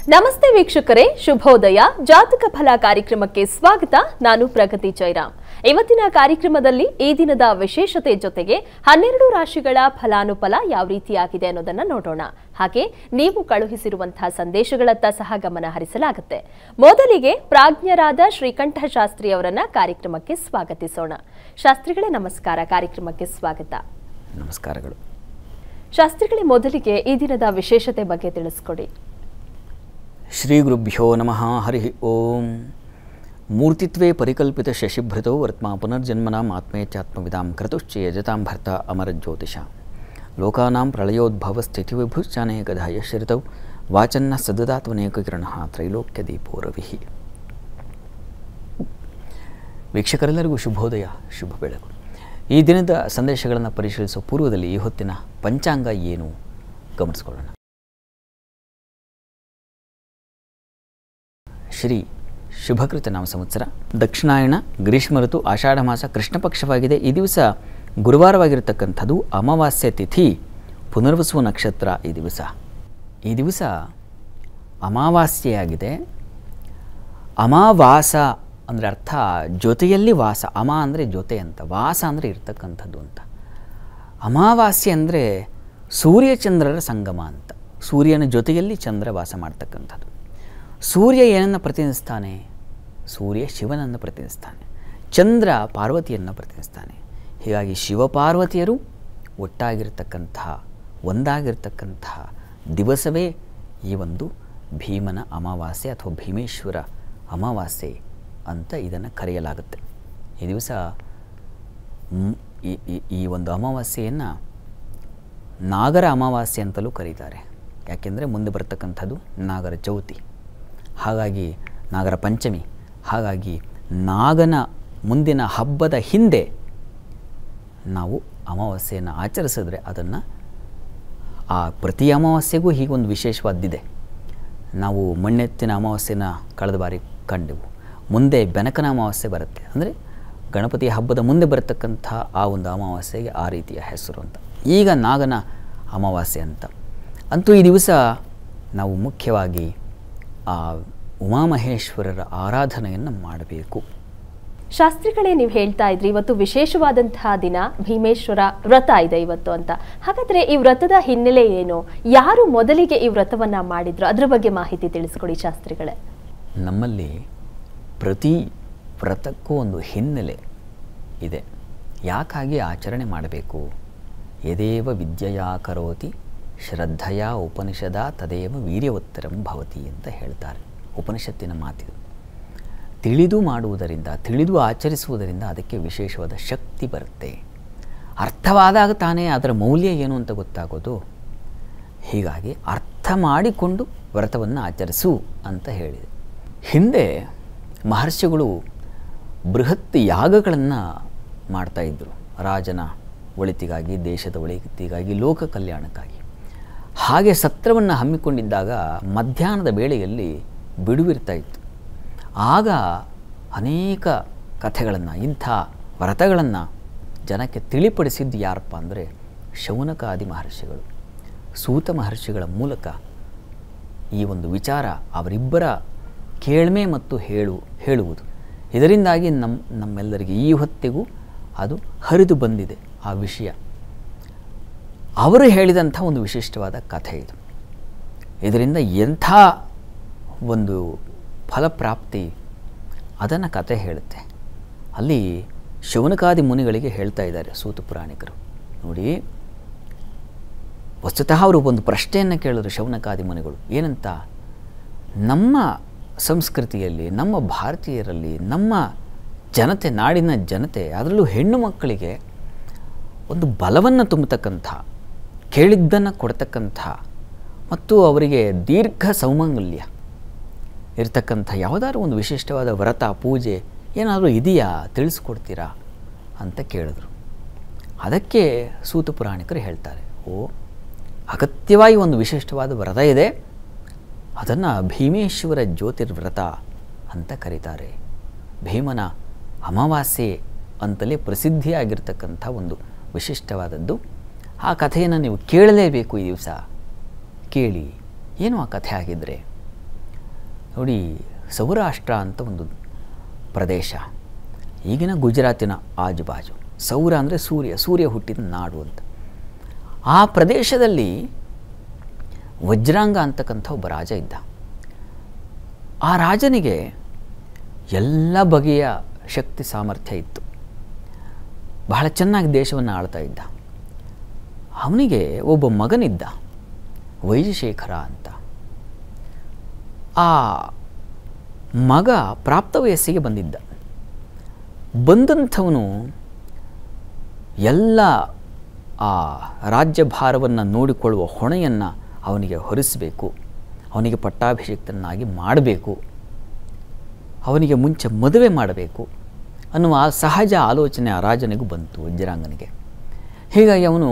ನಮಸ್ತೆ ವೀಕ್ಷಕರೇ ಶುಭೋದಯ ಜಾತಕ ಫಲ ಕಾರ್ಯಕ್ರಮಕ್ಕೆ ಸ್ವಾಗತ ನಾನು ಪ್ರಗತಿ ಜೈರಾಮ್ ಇವತ್ತಿನ ಕಾರ್ಯಕ್ರಮದಲ್ಲಿ ಈ ದಿನದ ವಿಶೇಷತೆ ಜೊತೆಗೆ ಹನ್ನೆರಡು ರಾಶಿಗಳ ಫಲಾನುಫಲ ಯಾವ ರೀತಿಯಾಗಿದೆ ಅನ್ನೋದನ್ನ ನೋಡೋಣ ಹಾಗೆ ನೀವು ಕಳುಹಿಸಿರುವಂತಹ ಸಂದೇಶಗಳತ್ತ ಸಹ ಗಮನ ಹರಿಸಲಾಗುತ್ತೆ ಮೊದಲಿಗೆ ಪ್ರಾಜ್ಞರಾದ ಶ್ರೀಕಂಠ ಶಾಸ್ತ್ರಿ ಅವರನ್ನ ಕಾರ್ಯಕ್ರಮಕ್ಕೆ ಸ್ವಾಗತಿಸೋಣ ಶಾಸ್ತ್ರಿಗಳೇ ನಮಸ್ಕಾರ ಕಾರ್ಯಕ್ರಮಕ್ಕೆ ಸ್ವಾಗತ ನಮಸ್ಕಾರಗಳು ಶಾಸ್ತ್ರಿಗಳೇ ಮೊದಲಿಗೆ ಈ ದಿನದ ವಿಶೇಷತೆ ಬಗ್ಗೆ ತಿಳಿಸ್ಕೊಡಿ ಶ್ರೀ ಗುರುಭ್ಯೋ ನಮಃ ಹರಿ ಓಂ ಮೂರ್ತಿತ್ವೇ ಪರಿಕಲ್ಪಿತ ಶಶಿಭೃತೋ ವರ್ತ್ಮ ಪುನರ್ಜನ್ಮನಾಂ ಆತ್ಮೇತ್ಯಾತ್ಮವಿದಾಂ ಕ್ರತುಶ್ಚೇಯಜತಾಂ ಭರ್ತ ಅಮರಜ್ಯೋತಿಷ ಲೋಕಾನಾಂ ಪ್ರಳಯೋದ್ಭವ ಸ್ಥಿತಿವಿಭುಶ್ಚಾನೇಕಧಾಯ ಶ್ರಿತೌ ವಾಚನ್ನ ಸದದಾತ್ಮನೇಕಕಿರಣ ತ್ರೈಲೋಕ್ಯ ದೀಪೋ ರವಿಹಿ ವೀಕ್ಷಕರೆಲ್ಲರಿಗೂ ಶುಭೋದಯ ಶುಭ ಬೆಳಕು ಈ ದಿನದ ಸಂದೇಶಗಳನ್ನು ಪರಿಶೀಲಿಸುವ ಪೂರ್ವದಲ್ಲಿ ಈ ಹೊತ್ತಿನ ಪಂಚಾಂಗ ಏನು ಗಮನಿಸಿಕೊಳ್ಳೋಣ ಶ್ರೀ ಶುಭಕೃತ ನಾಮ ಸಂವತ್ಸರ ದಕ್ಷಿಣಾಯಣ ಗ್ರೀಷ್ಮ ಋತು ಆಷಾಢ ಮಾಸ ಕೃಷ್ಣ ಪಕ್ಷವಾಗಿದೆ ಈ ದಿವಸ ಗುರುವಾರವಾಗಿರತಕ್ಕಂಥದ್ದು ಅಮಾವಾಸ್ಯ ತಿಥಿ ಪುನರ್ವಸು ನಕ್ಷತ್ರ ಈ ದಿವಸ ಈ ದಿವಸ ಅಮಾವಾಸ್ಯೆಯಾಗಿದೆ ಅಮಾವಾಸ ಅಂದರೆ ಅರ್ಥ ಜೊತೆಯಲ್ಲಿ ವಾಸ ಅಮ ಅಂದರೆ ಜೊತೆ ಅಂತ ವಾಸ ಅಂದರೆ ಇರ್ತಕ್ಕಂಥದ್ದು ಅಂತ ಅಮಾವಾಸ್ಯೆ ಅಂದರೆ ಸೂರ್ಯಚಂದ್ರರ ಸಂಗಮ ಅಂತ ಸೂರ್ಯನ ಜೊತೆಯಲ್ಲಿ ಚಂದ್ರ ವಾಸ ಮಾಡ್ತಕ್ಕಂಥದ್ದು ಸೂರ್ಯ ಏನನ್ನು ಪ್ರತಿನಿಧಿಸ್ತಾನೆ ಸೂರ್ಯ ಶಿವನನ್ನು ಪ್ರತಿನಿಧಿಸ್ತಾನೆ ಚಂದ್ರ ಪಾರ್ವತಿಯನ್ನು ಪ್ರತಿನಿಧಿಸ್ತಾನೆ ಹೀಗಾಗಿ ಶಿವಪಾರ್ವತಿಯರು ಒಟ್ಟಾಗಿರ್ತಕ್ಕಂತಹ ಒಂದಾಗಿರ್ತಕ್ಕಂತಹ ದಿವಸವೇ ಈ ಒಂದು ಭೀಮನ ಅಮಾವಾಸ್ಯೆ ಅಥವಾ ಭೀಮೇಶ್ವರ ಅಮಾವಾಸ್ಯೆ ಅಂತ ಇದನ್ನು ಕರೆಯಲಾಗುತ್ತೆ ಈ ದಿವಸ ಮ್- ಈ- ಈ- ಈ ಒಂದು ಅಮಾವಾಸ್ಯೆಯನ್ನು ನಾಗರ ಅಮಾವಾಸ್ಯೆ ಅಂತಲೂ ಕರೀತಾರೆ ಯಾಕೆಂದರೆ ಮುಂದೆ ಬರ್ತಕ್ಕಂಥದ್ದು ನಾಗರ ಚೌತಿ ಹಾಗಾಗಿ ನಾಗರ ಪಂಚಮಿ ಹಾಗಾಗಿ ನಾಗನ ಮುಂದಿನ ಹಬ್ಬದ ಹಿಂದೆ ನಾವು ಅಮಾವಾಸ್ಯೆಯನ್ನು ಆಚರಿಸಿದ್ರೆ ಅದನ್ನು ಆ ಪ್ರತಿ ಅಮಾವಾಸ್ಯೆಗೂ ಹೀಗೊಂದು ವಿಶೇಷವಾದ್ದಿದೆ ನಾವು ಮಣ್ಣೆತ್ತಿನ ಅಮಾವಾಸ್ಯೆನ ಕಳೆದ ಬಾರಿ ಕಂಡೆವು ಮುಂದೆ ಬೆನಕನ ಅಮಾವಾಸ್ಯೆ ಬರುತ್ತೆ ಅಂದರೆ ಗಣಪತಿ ಹಬ್ಬದ ಮುಂದೆ ಬರತಕ್ಕಂಥ ಆ ಒಂದು ಅಮಾವಾಸ್ಯೆಗೆ ಆ ರೀತಿಯ ಹೆಸರು ಅಂತ ಈಗ ನಾಗನ ಅಮಾವಾಸ್ಯೆ ಅಂತ ಅಂತೂ ಈ ದಿವಸ ನಾವು ಮುಖ್ಯವಾಗಿ ಆ ಉಮಾಮಹೇಶ್ವರರ ಆರಾಧನೆಯನ್ನು ಮಾಡಬೇಕು ಶಾಸ್ತ್ರಿಗಳೇ ನೀವು ಹೇಳ್ತಾ ಇದ್ರಿ ಇವತ್ತು ವಿಶೇಷವಾದಂತಹ ದಿನ ಭೀಮೇಶ್ವರ ವ್ರತ ಇದೆ ಇವತ್ತು ಅಂತ ಹಾಗಾದ್ರೆ ಈ ವ್ರತದ ಹಿನ್ನೆಲೆ ಏನು ಯಾರು ಮೊದಲಿಗೆ ಈ ವ್ರತವನ್ನ ಮಾಡಿದ್ರು ಅದ್ರ ಬಗ್ಗೆ ಮಾಹಿತಿ ತಿಳಿಸ್ಕೊಡಿ ಶಾಸ್ತ್ರಿಗಳೇ ನಮ್ಮಲ್ಲಿ ಪ್ರತಿ ವ್ರತಕ್ಕೂ ಒಂದು ಹಿನ್ನೆಲೆ ಇದೆ ಯಾಕಾಗಿ ಆಚರಣೆ ಮಾಡಬೇಕು ಯದೇವ ವಿದ್ಯೆಯಾ ಕರೋತಿ ಶ್ರದ್ಧೆಯ ಉಪನಿಷದ ತದೇವ ವೀರ್ಯವತ್ತರಂ ಭವತಿ ಅಂತ ಹೇಳ್ತಾರೆ ಉಪನಿಷತ್ತಿನ ಮಾತಿದು ತಿಳಿದು ಮಾಡುವುದರಿಂದ ತಿಳಿದು ಆಚರಿಸುವುದರಿಂದ ಅದಕ್ಕೆ ವಿಶೇಷವಾದ ಶಕ್ತಿ ಬರುತ್ತೆ ಅರ್ಥವಾದಾಗ ತಾನೇ ಅದರ ಮೌಲ್ಯ ಏನು ಅಂತ ಗೊತ್ತಾಗೋದು ಹೀಗಾಗಿ ಅರ್ಥ ಮಾಡಿಕೊಂಡು ವ್ರತವನ್ನು ಆಚರಿಸು ಅಂತ ಹೇಳಿದೆ ಹಿಂದೆ ಮಹರ್ಷಿಗಳು ಬೃಹತ್ ಯಾಗಗಳನ್ನು ಮಾಡ್ತಾಯಿದ್ರು ರಾಜನ ಒಳಿತಿಗಾಗಿ ದೇಶದ ಒಳಿತಿಗಾಗಿ ಲೋಕ ಕಲ್ಯಾಣಕ್ಕಾಗಿ ಹಾಗೆ ಸತ್ರವನ್ನು ಹಮ್ಮಿಕೊಂಡಿದ್ದಾಗ ಮಧ್ಯಾಹ್ನದ ವೇಳೆಯಲ್ಲಿ ಬಿಡುವಿರ್ತಾ ಇತ್ತು ಆಗ ಅನೇಕ ಕಥೆಗಳನ್ನು ಇಂಥ ವ್ರತಗಳನ್ನು ಜನಕ್ಕೆ ತಿಳಿಪಡಿಸಿದ್ದು ಯಾರಪ್ಪ ಅಂದರೆ ಶೌನಕಾದಿ ಮಹರ್ಷಿಗಳು ಸೂತ ಮಹರ್ಷಿಗಳ ಮೂಲಕ ಈ ಒಂದು ವಿಚಾರ ಅವರಿಬ್ಬರ ಕೇಳ್ಮೆ ಮತ್ತು ಹೇಳು ಹೇಳುವುದು ಇದರಿಂದಾಗಿ ನಮ್ಮ ನಮ್ಮೆಲ್ಲರಿಗೆ ಈ ಹೊತ್ತಿಗೂ ಅದು ಹರಿದು ಬಂದಿದೆ ಆ ವಿಷಯ ಅವರು ಹೇಳಿದಂಥ ಒಂದು ವಿಶಿಷ್ಟವಾದ ಕಥೆ ಇದು ಇದರಿಂದ ಎಂಥ ಒಂದು ಫಲಪ್ರಾಪ್ತಿ ಅದನ್ನು ಕತೆ ಹೇಳುತ್ತೆ ಅಲ್ಲಿ ಶೌನಕಾದಿ ಮುನಿಗಳಿಗೆ ಹೇಳ್ತಾ ಇದ್ದಾರೆ ಸೂತ ಪುರಾಣಿಕರು ನೋಡಿ ವಸ್ತುತಃ ಅವರು ಒಂದು ಪ್ರಶ್ನೆಯನ್ನು ಕೇಳಿದ್ರು ಶೌನಕಾದಿ ಮುನಿಗಳು ಏನಂತ ನಮ್ಮ ಸಂಸ್ಕೃತಿಯಲ್ಲಿ ನಮ್ಮ ಭಾರತೀಯರಲ್ಲಿ ನಮ್ಮ ಜನತೆ ನಾಡಿನ ಜನತೆ ಅದರಲ್ಲೂ ಹೆಣ್ಣು ಮಕ್ಕಳಿಗೆ ಒಂದು ಬಲವನ್ನು ತುಂಬತಕ್ಕಂಥ ಕೇಳಿದ್ದನ್ನು ಕೊಡ್ತಕ್ಕಂಥ ಮತ್ತು ಅವರಿಗೆ ದೀರ್ಘ ಸೌಮಂಗಲ್ಯ ಇರ್ತಕ್ಕಂಥ ಯಾವುದಾದ್ರು ಒಂದು ವಿಶಿಷ್ಟವಾದ ವ್ರತ ಪೂಜೆ ಏನಾದರೂ ಇದೆಯಾ ತಿಳಿಸ್ಕೊಡ್ತೀರಾ ಅಂತ ಕೇಳಿದ್ರು ಅದಕ್ಕೆ ಸೂತ ಪುರಾಣಿಕರು ಹೇಳ್ತಾರೆ ಓ ಅಗತ್ಯವಾಗಿ ಒಂದು ವಿಶಿಷ್ಟವಾದ ವ್ರತ ಇದೆ ಅದನ್ನು ಭೀಮೇಶ್ವರ ಜ್ಯೋತಿರ್ವ್ರತ ಅಂತ ಕರೀತಾರೆ ಭೀಮನ ಅಮಾವಾಸ್ಯೆ ಅಂತಲೇ ಪ್ರಸಿದ್ಧಿಯಾಗಿರ್ತಕ್ಕಂಥ ಒಂದು ವಿಶಿಷ್ಟವಾದದ್ದು ಆ ಕಥೆಯನ್ನು ನೀವು ಕೇಳಲೇಬೇಕು ಈ ದಿವಸ ಕೇಳಿ ಏನು ಆ ಕಥೆ ಆಗಿದ್ದರೆ ನೋಡಿ ಸೌರಾಷ್ಟ್ರ ಅಂತ ಒಂದು ಪ್ರದೇಶ ಈಗಿನ ಗುಜರಾತಿನ ಆಜುಬಾಜು ಸೌರ ಅಂದರೆ ಸೂರ್ಯ ಸೂರ್ಯ ಹುಟ್ಟಿದ ನಾಡು ಅಂತ ಆ ಪ್ರದೇಶದಲ್ಲಿ ವಜ್ರಾಂಗ ಅಂತಕ್ಕಂಥ ಒಬ್ಬ ರಾಜ ಇದ್ದ ಆ ರಾಜನಿಗೆ ಎಲ್ಲ ಬಗೆಯ ಶಕ್ತಿ ಸಾಮರ್ಥ್ಯ ಇತ್ತು ಬಹಳ ಚೆನ್ನಾಗಿ ದೇಶವನ್ನು ಆಳ್ತಾ ಇದ್ದ ಅವನಿಗೆ ಒಬ್ಬ ಮಗನಿದ್ದ ವೈಜಶೇಖರ ಅಂತ ಆ ಮಗ ಪ್ರಾಪ್ತ ವಯಸ್ಸಿಗೆ ಬಂದಿದ್ದ ಬಂದಂಥವನು ಎಲ್ಲ ಆ ರಾಜ್ಯಭಾರವನ್ನು ನೋಡಿಕೊಳ್ಳುವ ಹೊಣೆಯನ್ನು ಅವನಿಗೆ ಹೊರಿಸಬೇಕು ಅವನಿಗೆ ಪಟ್ಟಾಭಿಷಿಕ್ತನಾಗಿ ಮಾಡಬೇಕು ಅವನಿಗೆ ಮುಂಚೆ ಮದುವೆ ಮಾಡಬೇಕು ಅನ್ನುವ ಆ ಸಹಜ ಆಲೋಚನೆ ಆ ರಾಜನಿಗೂ ಬಂತು ವಜ್ರಾಂಗನಿಗೆ ಹೀಗಾಗಿ ಅವನು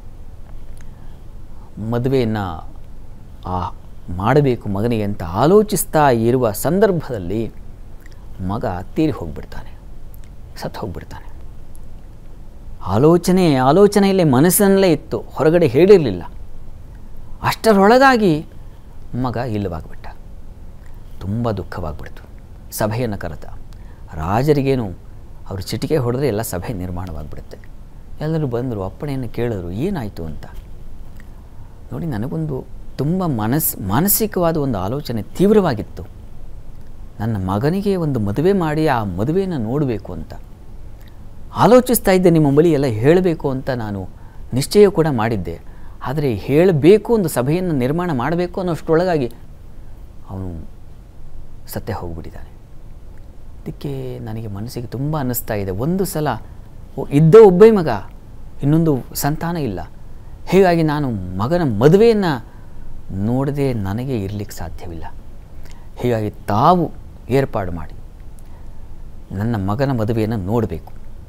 ಮದುವೆಯನ್ನು ಆ ಮಾಡಬೇಕು ಮಗನಿಗೆ ಅಂತ ಆಲೋಚಿಸ್ತಾ ಇರುವ ಸಂದರ್ಭದಲ್ಲಿ ಮಗ ತೀರಿ ಹೋಗ್ಬಿಡ್ತಾನೆ ಸತ್ತು ಹೋಗ್ಬಿಡ್ತಾನೆ ಆಲೋಚನೆ ಆಲೋಚನೆಯಲ್ಲೇ ಮನಸ್ಸಿನಲ್ಲೇ ಇತ್ತು ಹೊರಗಡೆ ಹೇಳಿರಲಿಲ್ಲ ಅಷ್ಟರೊಳಗಾಗಿ ಮಗ ಇಲ್ಲವಾಗ್ಬಿಟ್ಟ ತುಂಬ ದುಃಖವಾಗ್ಬಿಡ್ತು ಸಭೆಯನ್ನು ಕರೆತ ರಾಜರಿಗೇನು ಅವರು ಚಿಟಿಕೆ ಹೊಡೆದ್ರೆ ಎಲ್ಲ ಸಭೆ ನಿರ್ಮಾಣವಾಗಿಬಿಡುತ್ತೆ ಎಲ್ಲರೂ ಬಂದರು ಅಪ್ಪಣೆಯನ್ನು ಕೇಳಿದ್ರು ಏನಾಯಿತು ಅಂತ ನೋಡಿ ನನಗೊಂದು ತುಂಬ ಮನಸ್ ಮಾನಸಿಕವಾದ ಒಂದು ಆಲೋಚನೆ ತೀವ್ರವಾಗಿತ್ತು ನನ್ನ ಮಗನಿಗೆ ಒಂದು ಮದುವೆ ಮಾಡಿ ಆ ಮದುವೆಯನ್ನು ನೋಡಬೇಕು ಅಂತ ಆಲೋಚಿಸ್ತಾ ಇದ್ದೆ ನಿಮ್ಮ ಬಳಿ ಎಲ್ಲ ಹೇಳಬೇಕು ಅಂತ ನಾನು ನಿಶ್ಚಯ ಕೂಡ ಮಾಡಿದ್ದೆ ಆದರೆ ಹೇಳಬೇಕು ಒಂದು ಸಭೆಯನ್ನು ನಿರ್ಮಾಣ ಮಾಡಬೇಕು ಅನ್ನೋಷ್ಟರೊಳಗಾಗಿ ಅವನು ಸತ್ಯ ಹೋಗಿಬಿಟ್ಟಿದ್ದಾನೆ ಅದಕ್ಕೆ ನನಗೆ ಮನಸ್ಸಿಗೆ ತುಂಬ ಅನ್ನಿಸ್ತಾ ಇದೆ ಒಂದು ಸಲ ಒ- ಇದ್ದ ಒಬ್ಬೇ ಮಗ ಇನ್ನೊಂದು ಸಂತಾನ ಇಲ್ಲ ಹೀಗಾಗಿ ನಾನು ಮಗನ ಮದುವೆಯನ್ನು ನೋಡದೆ ನನಗೆ ಇರಲಿಕ್ಕೆ ಸಾಧ್ಯವಿಲ್ಲ ಹೀಗಾಗಿ ತಾವು ಏರ್ಪಾಡು ಮಾಡಿ ನನ್ನ ಮಗನ ಮದುವೆಯನ್ನು ನೋಡಬೇಕು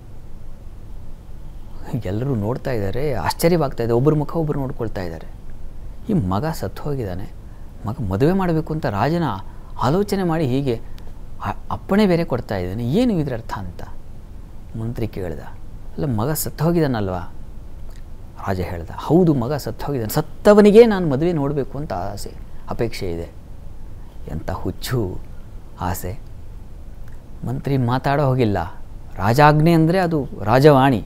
ಎಲ್ಲರೂ ನೋಡ್ತಾ ಇದ್ದಾರೆ ಆಶ್ಚರ್ಯವಾಗ್ತಾ ಇದೆ ಒಬ್ಬರ ಮುಖ ಒಬ್ಬರು ನೋಡ್ಕೊಳ್ತಾ ಇದ್ದಾರೆ ಈ ಮಗ ಸತ್ತು ಹೋಗಿದ್ದಾನೆ ಮಗ ಮದುವೆ ಮಾಡಬೇಕು ಅಂತ ರಾಜನ ಆಲೋಚನೆ ಮಾಡಿ ಹೀಗೆ ಆ- ಅಪ್ಪಣೆ ಬೇರೆ ಕೊಡ್ತಾ ಇದ್ದಾನೆ ಏನು ಇದರ ಅರ್ಥ ಅಂತ ಮಂತ್ರಿ ಕೇಳ್ದ ಅಲ್ಲ ಮಗ ಸತ್ತು ಹೋಗಿದ್ದಾನಲ್ವಾ ರಾಜ ಹೇಳ್ದ ಹೌದು ಮಗ ಸತ್ತು ಹೋಗಿದ್ದಾನೆ ಸತ್ತವನಿಗೆ ನಾನು ಮದುವೆ ನೋಡಬೇಕು ಅಂತ ಆಸೆ ಅಪೇಕ್ಷೆ ಇದೆ ಎಂಥ ಹುಚ್ಚು ಆಸೆ ಮಂತ್ರಿ ಮಾತಾಡೋ ಹೋಗಿಲ್ಲ ರಾಜಾಜ್ಞೆ ಅಂದರೆ ಅದು ರಾಜವಾಣಿ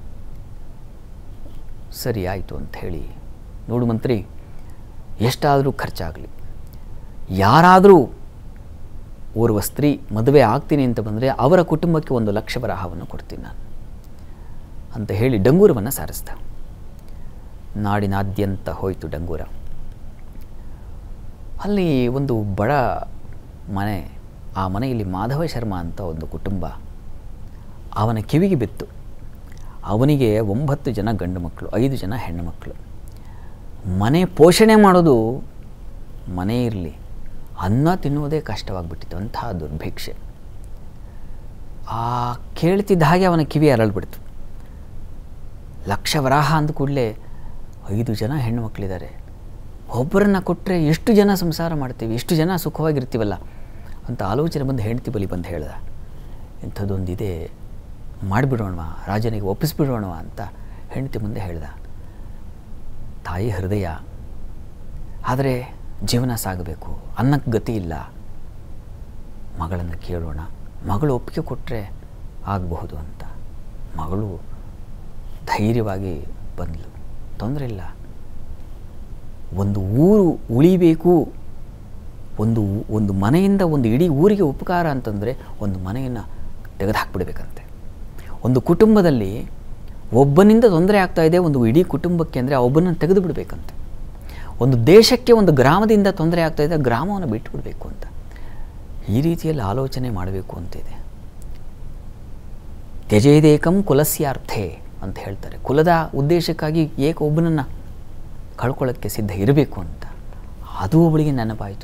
ಸರಿ ಆಯಿತು ಅಂತ ಹೇಳಿ ನೋಡು ಮಂತ್ರಿ ಎಷ್ಟಾದರೂ ಖರ್ಚಾಗಲಿ ಯಾರಾದರೂ ಓರ್ವ ಸ್ತ್ರೀ ಮದುವೆ ಆಗ್ತೀನಿ ಅಂತ ಬಂದರೆ ಅವರ ಕುಟುಂಬಕ್ಕೆ ಒಂದು ಲಕ್ಷ ವರಾಹವನ್ನು ಕೊಡ್ತೀನಿ ನಾನು ಅಂತ ಹೇಳಿ ಡಂಗೂರವನ್ನು ಸಾರಿಸ್ದ ನಾಡಿನಾದ್ಯಂತ ಹೋಯಿತು ಡಂಗೂರ ಅಲ್ಲಿ ಒಂದು ಬಡ ಮನೆ ಆ ಮನೆಯಲ್ಲಿ ಮಾಧವ ಶರ್ಮ ಅಂತ ಒಂದು ಕುಟುಂಬ ಅವನ ಕಿವಿಗೆ ಬಿತ್ತು ಅವನಿಗೆ ಒಂಬತ್ತು ಜನ ಗಂಡು ಮಕ್ಕಳು ಐದು ಜನ ಹೆಣ್ಣು ಮಕ್ಕಳು ಮನೆ ಪೋಷಣೆ ಮಾಡೋದು ಮನೆ ಇರಲಿ ಅನ್ನ ತಿನ್ನುವುದೇ ಕಷ್ಟವಾಗಿಬಿಟ್ಟಿತ್ತು ಅಂತಹ ದುರ್ಭಿಕ್ಷೆ ಆ ಕೇಳ್ತಿದ್ದ ಹಾಗೆ ಅವನ ಕಿವಿ ಅರಳ್ಬಿಡ್ತು ಲಕ್ಷ ವರಾಹ ಅಂದ ಕೂಡಲೇ ಐದು ಜನ ಹೆಣ್ಣು ಮಕ್ಕಳಿದ್ದಾರೆ ಒಬ್ಬರನ್ನ ಕೊಟ್ಟರೆ ಎಷ್ಟು ಜನ ಸಂಸಾರ ಮಾಡ್ತೀವಿ ಎಷ್ಟು ಜನ ಸುಖವಾಗಿರ್ತೀವಲ್ಲ ಅಂತ ಆಲೋಚನೆ ಬಂದು ಹೆಂಡತಿ ಬಲಿ ಬಂದು ಹೇಳ್ದ ಇಂಥದ್ದೊಂದಿದೆ ಮಾಡಿಬಿಡೋಣವಾ ರಾಜನಿಗೆ ಒಪ್ಪಿಸ್ಬಿಡೋಣವಾ ಅಂತ ಹೆಂಡತಿ ಮುಂದೆ ಹೇಳ್ದ ತಾಯಿ ಹೃದಯ ಆದರೆ ಜೀವನ ಸಾಗಬೇಕು ಅನ್ನಕ್ಕೆ ಗತಿ ಇಲ್ಲ ಮಗಳನ್ನು ಕೇಳೋಣ ಮಗಳು ಒಪ್ಪಿಗೆ ಕೊಟ್ಟರೆ ಆಗಬಹುದು ಅಂತ ಮಗಳು ಧೈರ್ಯವಾಗಿ ಬಂದಳು ತೊಂದರೆ ಇಲ್ಲ ಒಂದು ಊರು ಉಳಿಬೇಕು ಒಂದು ಒಂದು ಮನೆಯಿಂದ ಒಂದು ಇಡೀ ಊರಿಗೆ ಉಪಕಾರ ಅಂತಂದರೆ ಒಂದು ಮನೆಯನ್ನು ತೆಗೆದುಹಾಕ್ಬಿಡ್ಬೇಕಂತೆ ಒಂದು ಕುಟುಂಬದಲ್ಲಿ ಒಬ್ಬನಿಂದ ತೊಂದರೆ ಆಗ್ತಾ ಇದೆ ಒಂದು ಇಡೀ ಕುಟುಂಬಕ್ಕೆ ಅಂದರೆ ಆ ಒಬ್ಬನನ್ನು ತೆಗೆದು ಬಿಡಬೇಕಂತೆ ಒಂದು ದೇಶಕ್ಕೆ ಒಂದು ಗ್ರಾಮದಿಂದ ತೊಂದರೆ ಆಗ್ತಾ ಇದೆ ಆ ಗ್ರಾಮವನ್ನು ಬಿಟ್ಟು ಬಿಡಬೇಕು ಅಂತ ಈ ರೀತಿಯಲ್ಲಿ ಆಲೋಚನೆ ಮಾಡಬೇಕು ಅಂತಿದೆ ತ್ಯಜೇದೇಕಂ ಕುಲಸ್ಯಾರ್ಥೆ ಅಂತ ಹೇಳ್ತಾರೆ ಕುಲದ ಉದ್ದೇಶಕ್ಕಾಗಿ ಏಕ ಒಬ್ಬನನ್ನು ಕಳ್ಕೊಳ್ಳೋಕ್ಕೆ ಸಿದ್ಧ ಇರಬೇಕು ಅಂತ ಅದು ಅವಳಿಗೆ ನೆನಪಾಯಿತು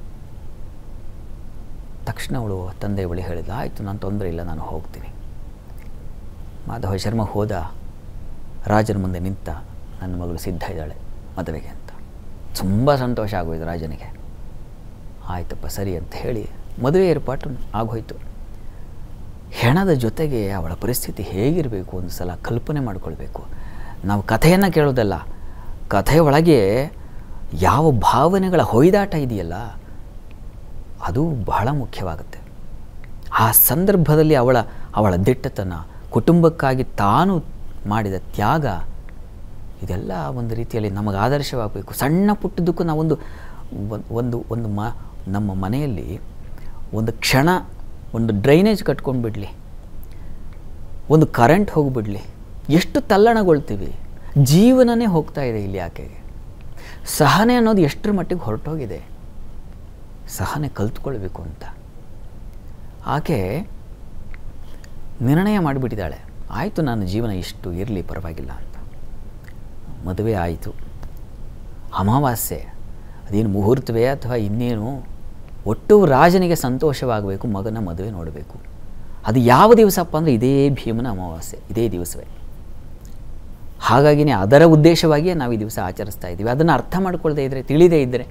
ತಕ್ಷಣ ಅವಳು ತಂದೆ ಬಳಿ ಹೇಳಿದ ಆಯಿತು ನಾನು ತೊಂದರೆ ಇಲ್ಲ ನಾನು ಹೋಗ್ತೀನಿ ಮಾಧವ ಶರ್ಮ ಹೋದ ರಾಜನ ಮುಂದೆ ನಿಂತ ನನ್ನ ಮಗಳು ಸಿದ್ಧ ಇದ್ದಾಳೆ ಮದುವೆಗೆ ಅಂತ ತುಂಬ ಸಂತೋಷ ಆಗೋಯ್ತು ರಾಜನಿಗೆ ಆಯ್ತಪ್ಪ ಸರಿ ಅಂತ ಹೇಳಿ ಮದುವೆ ಏರ್ಪಾಟು ಆಗೋಯ್ತು ಹೆಣದ ಜೊತೆಗೆ ಅವಳ ಪರಿಸ್ಥಿತಿ ಹೇಗಿರಬೇಕು ಒಂದು ಸಲ ಕಲ್ಪನೆ ಮಾಡಿಕೊಳ್ಬೇಕು ನಾವು ಕಥೆಯನ್ನು ಕೇಳೋದಲ್ಲ ಕಥೆಯ ಒಳಗೆ ಯಾವ ಭಾವನೆಗಳ ಹೊಯ್ದಾಟ ಇದೆಯಲ್ಲ ಅದು ಬಹಳ ಮುಖ್ಯವಾಗುತ್ತೆ ಆ ಸಂದರ್ಭದಲ್ಲಿ ಅವಳ ಅವಳ ದಿಟ್ಟತನ ಕುಟುಂಬಕ್ಕಾಗಿ ತಾನು ಮಾಡಿದ ತ್ಯಾಗ ಇದೆಲ್ಲ ಒಂದು ರೀತಿಯಲ್ಲಿ ನಮಗೆ ಆದರ್ಶವಾಗಬೇಕು ಸಣ್ಣ ಪುಟ್ಟದಕ್ಕೂ ನಾವೊಂದು ಒಂದ್- ಒಂದು ಒಂದು ಮ ನಮ್ಮ ಮನೆಯಲ್ಲಿ ಒಂದು ಕ್ಷಣ ಒಂದು ಡ್ರೈನೇಜ್ ಕಟ್ಕೊಂಡು ಬಿಡಲಿ ಒಂದು ಕರೆಂಟ್ ಹೋಗಿಬಿಡಲಿ ಎಷ್ಟು ತಲ್ಲಣಗೊಳ್ತೀವಿ ಜೀವನನೇ ಹೋಗ್ತಾ ಇದೆ ಇಲ್ಲಿ ಆಕೆಗೆ ಸಹನೆ ಅನ್ನೋದು ಎಷ್ಟರ ಮಟ್ಟಿಗೆ ಹೊರಟೋಗಿದೆ ಸಹನೆ ಕಲ್ತ್ಕೊಳ್ಬೇಕು ಅಂತ ಆಕೆ ನಿರ್ಣಯ ಮಾಡಿಬಿಟ್ಟಿದ್ದಾಳೆ ಆಯಿತು ನನ್ನ ಜೀವನ ಇಷ್ಟು ಇರಲಿ ಪರವಾಗಿಲ್ಲ ಅಂತ ಮದುವೆ ಆಯಿತು ಅಮಾವಾಸ್ಯೆ ಅದೇನು ಮುಹೂರ್ತವೇ ಅಥವಾ ಇನ್ನೇನು ಒಟ್ಟು ರಾಜನಿಗೆ ಸಂತೋಷವಾಗಬೇಕು ಮಗನ ಮದುವೆ ನೋಡಬೇಕು ಅದು ಯಾವ ದಿವಸಪ್ಪ ಅಂದರೆ ಇದೇ ಭೀಮನ ಅಮಾವಾಸ್ಯೆ ಇದೇ ದಿವಸವೇ ಹಾಗಾಗಿನೇ ಅದರ ಉದ್ದೇಶವಾಗಿಯೇ ನಾವು ಈ ದಿವಸ ಆಚರಿಸ್ತಾ ಇದ್ದೀವಿ ಅದನ್ನು ಅರ್ಥ ಮಾಡ್ಕೊಳ್ಳದೆ ಇದ್ದರೆ ತಿಳಿದೇ ಇದ್ದರೆ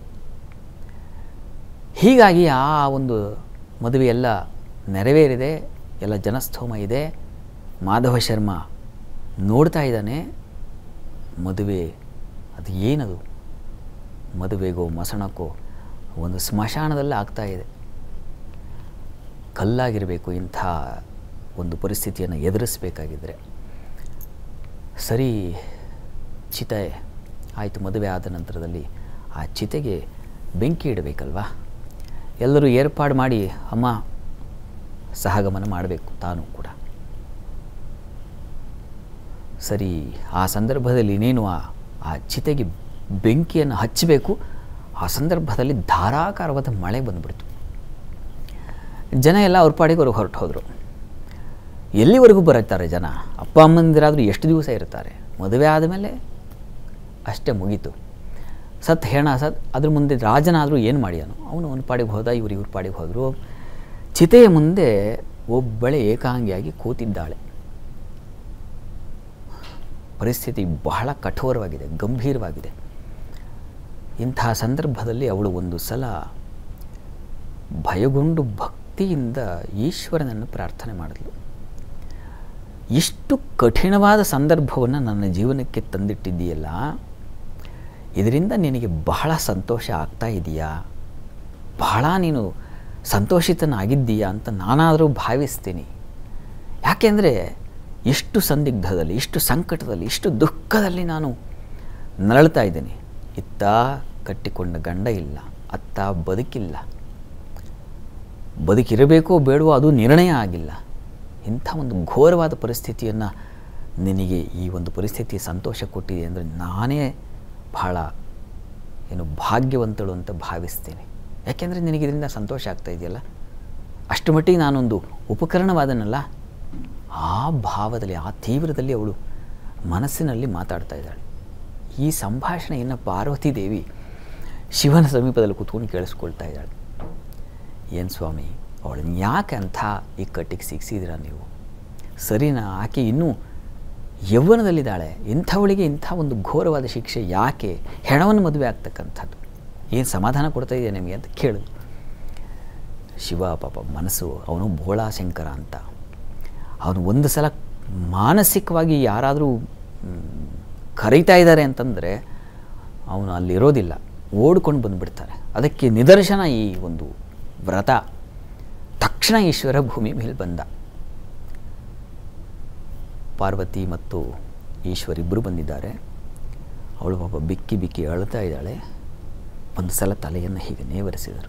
ಹೀಗಾಗಿ ಆ ಒಂದು ಮದುವೆ ಎಲ್ಲ ನೆರವೇರಿದೆ ಎಲ್ಲ ಜನಸ್ತೋಮ ಇದೆ ಮಾಧವ ಶರ್ಮ ನೋಡ್ತಾ ಇದ್ದಾನೆ ಮದುವೆ ಅದು ಏನದು ಮದುವೆಗೋ ಮಸಣಕ್ಕೋ ಒಂದು ಸ್ಮಶಾನದಲ್ಲಿ ಆಗ್ತಾ ಇದೆ ಕಲ್ಲಾಗಿರಬೇಕು ಇಂಥ ಒಂದು ಪರಿಸ್ಥಿತಿಯನ್ನು ಎದುರಿಸಬೇಕಾಗಿದ್ದರೆ ಸರಿ ಚಿತೆ ಆಯಿತು ಮದುವೆ ಆದ ನಂತರದಲ್ಲಿ ಆ ಚಿತೆಗೆ ಬೆಂಕಿ ಇಡಬೇಕಲ್ವಾ ಎಲ್ಲರೂ ಏರ್ಪಾಡು ಮಾಡಿ ಅಮ್ಮ ಸಹಗಮನ ಮಾಡಬೇಕು ತಾನು ಕೂಡ ಸರಿ ಆ ಸಂದರ್ಭದಲ್ಲಿ ಇನ್ನೇನು ಆ ಆ ಚಿತೆಗೆ ಬೆಂಕಿಯನ್ನು ಹಚ್ಚಬೇಕು ಆ ಸಂದರ್ಭದಲ್ಲಿ ಧಾರಾಕಾರವಾದ ಮಳೆ ಬಂದ್ಬಿಡ್ತು ಜನ ಎಲ್ಲ ಅವ್ರ ಪಾಡಿಗೆ ಅವ್ರು ಹೊರಟು ಹೋದರು ಎಲ್ಲಿವರೆಗೂ ಬರುತ್ತಾರೆ ಜನ ಅಪ್ಪ ಅಮ್ಮಂದಿರಾದರೂ ಎಷ್ಟು ದಿವಸ ಇರ್ತಾರೆ ಮದುವೆ ಆದಮೇಲೆ ಅಷ್ಟೇ ಮುಗೀತು ಸತ್ ಹೆಣ ಸತ್ ಅದ್ರ ಮುಂದೆ ರಾಜನಾದರೂ ಏನು ಮಾಡ್ಯಾನು ಅವನು ಅವನ ಪಾಡಿಗೆ ಹೋದ ಇವ್ರು ಇವ್ರ ಪಾಡಿಗೆ ಹೋದರು ಚಿತೆಯ ಮುಂದೆ ಒಬ್ಬಳೆ ಏಕಾಂಗಿಯಾಗಿ ಕೂತಿದ್ದಾಳೆ ಪರಿಸ್ಥಿತಿ ಬಹಳ ಕಠೋರವಾಗಿದೆ ಗಂಭೀರವಾಗಿದೆ ಇಂತಹ ಸಂದರ್ಭದಲ್ಲಿ ಅವಳು ಒಂದು ಸಲ ಭಯಗೊಂಡು ಭಕ್ತಿಯಿಂದ ಈಶ್ವರನನ್ನು ಪ್ರಾರ್ಥನೆ ಮಾಡಿದ್ಳು ಇಷ್ಟು ಕಠಿಣವಾದ ಸಂದರ್ಭವನ್ನು ನನ್ನ ಜೀವನಕ್ಕೆ ತಂದಿಟ್ಟಿದ್ದೀಯಲ್ಲ ಇದರಿಂದ ನಿನಗೆ ಬಹಳ ಸಂತೋಷ ಆಗ್ತಾ ಇದೆಯಾ ಬಹಳ ನೀನು ಸಂತೋಷಿತನಾಗಿದ್ದೀಯಾ ಅಂತ ನಾನಾದರೂ ಭಾವಿಸ್ತೀನಿ ಯಾಕೆಂದರೆ ಇಷ್ಟು ಸಂದಿಗ್ಧದಲ್ಲಿ ಇಷ್ಟು ಸಂಕಟದಲ್ಲಿ ಇಷ್ಟು ದುಃಖದಲ್ಲಿ ನಾನು ನರಳ್ತಾ ಇದ್ದೀನಿ ಇತ್ತ ಕಟ್ಟಿಕೊಂಡ ಗಂಡ ಇಲ್ಲ ಅತ್ತ ಬದುಕಿಲ್ಲ ಬದುಕಿರಬೇಕೋ ಬೇಡವೋ ಅದು ನಿರ್ಣಯ ಆಗಿಲ್ಲ ಇಂಥ ಒಂದು ಘೋರವಾದ ಪರಿಸ್ಥಿತಿಯನ್ನು ನಿನಗೆ ಈ ಒಂದು ಪರಿಸ್ಥಿತಿ ಸಂತೋಷ ಕೊಟ್ಟಿದೆ ಅಂದರೆ ನಾನೇ ಬಹಳ ಏನು ಭಾಗ್ಯವಂತಳು ಅಂತ ಭಾವಿಸ್ತೀನಿ ಯಾಕೆಂದರೆ ನಿನಗೆ ಇದರಿಂದ ಸಂತೋಷ ಆಗ್ತಾ ಇದೆಯಲ್ಲ ಅಷ್ಟು ಮಟ್ಟಿಗೆ ನಾನೊಂದು ಉಪಕರಣವಾದನಲ್ಲ ಆ ಭಾವದಲ್ಲಿ ಆ ತೀವ್ರದಲ್ಲಿ ಅವಳು ಮನಸ್ಸಿನಲ್ಲಿ ಮಾತಾಡ್ತಾ ಇದ್ದಾಳೆ ಈ ಸಂಭಾಷಣೆಯನ್ನು ಪಾರ್ವತಿ ದೇವಿ ಶಿವನ ಸಮೀಪದಲ್ಲಿ ಕೂತ್ಕೊಂಡು ಕೇಳಿಸ್ಕೊಳ್ತಾ ಇದ್ದಾಳೆ ಏನು ಸ್ವಾಮಿ ಅವಳನ್ನ ಯಾಕೆ ಅಂಥ ಈ ಕಟ್ಟಿಗೆ ಸಿಕ್ಸಿದ್ದೀರಾ ನೀವು ಸರಿನಾ ಆಕೆ ಇನ್ನೂ ಯೌವನದಲ್ಲಿದ್ದಾಳೆ ಇಂಥವಳಿಗೆ ಇಂಥ ಒಂದು ಘೋರವಾದ ಶಿಕ್ಷೆ ಯಾಕೆ ಹೆಣವನ್ನು ಮದುವೆ ಆಗ್ತಕ್ಕಂಥದ್ದು ಏನು ಸಮಾಧಾನ ಕೊಡ್ತಾ ಇದೆಯಾ ನಿಮಗೆ ಅಂತ ಕೇಳಿದ್ರು ಶಿವ ಪಾಪ ಮನಸ್ಸು ಅವನು ಭೋಳಾಶಂಕರ ಅಂತ ಅವನು ಒಂದು ಸಲ ಮಾನಸಿಕವಾಗಿ ಯಾರಾದರೂ ಕರೀತಾ ಇದ್ದಾರೆ ಅಂತಂದರೆ ಅವನು ಅಲ್ಲಿರೋದಿಲ್ಲ ಓಡ್ಕೊಂಡು ಬಂದುಬಿಡ್ತಾರೆ ಅದಕ್ಕೆ ನಿದರ್ಶನ ಈ ಒಂದು ವ್ರತ ತಕ್ಷಣ ಈಶ್ವರ ಭೂಮಿ ಮೇಲೆ ಬಂದ ಪಾರ್ವತಿ ಮತ್ತು ಈಶ್ವರ ಇಬ್ಬರು ಬಂದಿದ್ದಾರೆ ಅವಳು ಪಾಪ ಬಿಕ್ಕಿ ಬಿಕ್ಕಿ ಅಳ್ತಾ ಇದ್ದಾಳೆ ಒಂದು ಸಲ ತಲೆಯನ್ನು ಹೀಗೆ ನೇವರಿಸಿದರು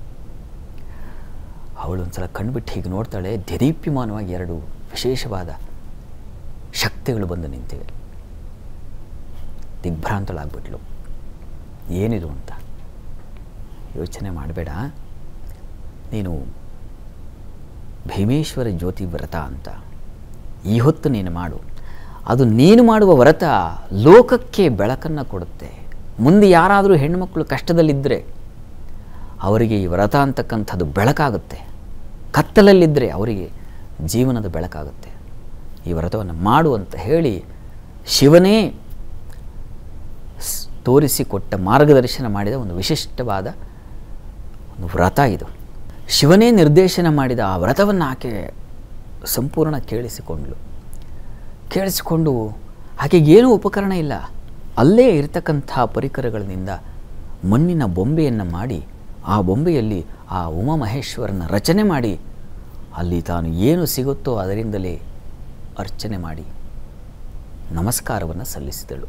ಅವಳು ಒಂದು ಸಲ ಕಣ್ಬಿಟ್ಟು ಹೀಗೆ ನೋಡ್ತಾಳೆ ದೇದೀಪ್ಯಮಾನವಾಗಿ ಎರಡು ವಿಶೇಷವಾದ ಶಕ್ತಿಗಳು ಬಂದು ನಿಂತಿವೆ ದಿಗ್ಭ್ರಾಂತಳಾಗ್ಬಿಟ್ಲು ಏನಿದು ಅಂತ ಯೋಚನೆ ಮಾಡಬೇಡ ನೀನು ಭೀಮೇಶ್ವರ ಜ್ಯೋತಿ ವ್ರತ ಅಂತ ಈ ಹೊತ್ತು ನೀನು ಮಾಡು ಅದು ನೀನು ಮಾಡುವ ವ್ರತ ಲೋಕಕ್ಕೆ ಬೆಳಕನ್ನು ಕೊಡುತ್ತೆ ಮುಂದೆ ಯಾರಾದರೂ ಹೆಣ್ಣುಮಕ್ಕಳು ಕಷ್ಟದಲ್ಲಿದ್ದರೆ ಅವರಿಗೆ ಈ ವ್ರತ ಅಂತಕ್ಕಂಥದ್ದು ಬೆಳಕಾಗುತ್ತೆ ಕತ್ತಲಲ್ಲಿದ್ದರೆ ಅವರಿಗೆ ಜೀವನದ ಬೆಳಕಾಗುತ್ತೆ ಈ ವ್ರತವನ್ನು ಮಾಡು ಅಂತ ಹೇಳಿ ಶಿವನೇ ಸ್- ತೋರಿಸಿಕೊಟ್ಟ ಮಾರ್ಗದರ್ಶನ ಮಾಡಿದ ಒಂದು ವಿಶಿಷ್ಟವಾದ ಒಂದು ವ್ರತ ಇದು ಶಿವನೇ ನಿರ್ದೇಶನ ಮಾಡಿದ ಆ ವ್ರತವನ್ನು ಆಕೆ ಸಂಪೂರ್ಣ ಕೇಳಿಸಿಕೊಂಡ್ಳು ಕೇಳಿಸಿಕೊಂಡು ಆಕೆಗೆ ಏನೂ ಉಪಕರಣ ಇಲ್ಲ ಅಲ್ಲೇ ಇರತಕ್ಕಂಥ ಪರಿಕರಗಳಿಂದ ಮಣ್ಣಿನ ಬೊಂಬೆಯನ್ನು ಮಾಡಿ ಆ ಬೊಂಬೆಯಲ್ಲಿ ಆ ಉಮಾಮಹೇಶ್ವರನ ರಚನೆ ಮಾಡಿ ಅಲ್ಲಿ ತಾನು ಏನು ಸಿಗುತ್ತೋ ಅದರಿಂದಲೇ ಅರ್ಚನೆ ಮಾಡಿ ನಮಸ್ಕಾರವನ್ನು ಸಲ್ಲಿಸಿದಳು